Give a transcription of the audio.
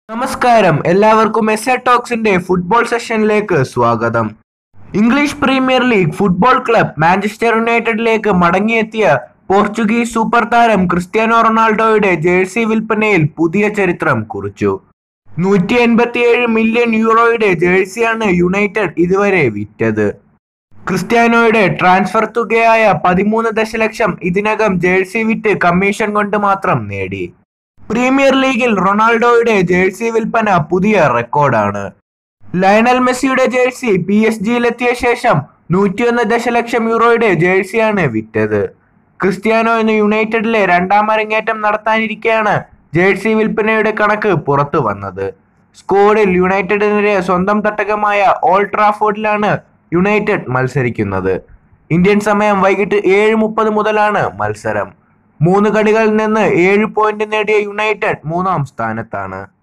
നമസ്കാരം എല്ലാവർക്കും S A ടോക്സിന്റെ football സെഷനിലേക്ക് സ്വാഗതം English Premier League football club Manchester യുണൈറ്റഡിലേക്ക് മടങ്ങിയെത്തിയ പോർച്ചുഗീസ് സൂപ്പർ താരം ക്രിസ്ത്യാനോ റൊണാൾഡോയുടെ ജേഴ്സി വിൽപ്പനയിൽ പുതിയ ചരിത്രം കുറിച്ചു നൂറ്റി എൺപത്തിയേഴ് മില്യൺ യൂറോയുടെ ജേഴ്സിയാണ് യുണൈറ്റഡ് ഇതുവരെ വിറ്റത് ക്രിസ്ത്യാനോയുടെ ട്രാൻസ്ഫർ തുകയായ പതിമൂന്ന് ദശലക്ഷം ഇതിനകം ജേഴ്സി വിറ്റ് കമ്മീഷൻ കൊണ്ട് മാത്രം നേടി പ്രീമിയർ ലീഗിൽ റൊണാൾഡോയുടെ ജേഴ്സി വിൽപ്പന പുതിയ റെക്കോർഡാണ് ലയണൽ മെസ്സിയുടെ ജേഴ്സി പി എസ് ജിയിലെത്തിയ ശേഷം നൂറ്റിയൊന്ന് ദശലക്ഷം യൂറോയുടെ ജേഴ്സിയാണ് വിറ്റത് ക്രിസ്ത്യാനോ ഇന്ന് യുണൈറ്റഡിലെ രണ്ടാം അരങ്ങേറ്റം നടത്താനിരിക്കെയാണ് ജേഴ്സി വിൽപ്പനയുടെ കണക്ക് പുറത്തു വന്നത് സ്കോഡിൽ യുണൈറ്റഡിനെതിരെ സ്വന്തം തട്ടകമായ ഓൾ ട്രാഫോർഡിലാണ് യുണൈറ്റഡ് മത്സരിക്കുന്നത് ഇന്ത്യൻ സമയം വൈകിട്ട് ഏഴ് മുപ്പത് മുതലാണ് മത്സരം മൂന്ന് കളികളിൽ നിന്ന് ഏഴ് പോയിന്റ് നേടിയ യുണൈറ്റഡ് മൂന്നാം സ്ഥാനത്താണ്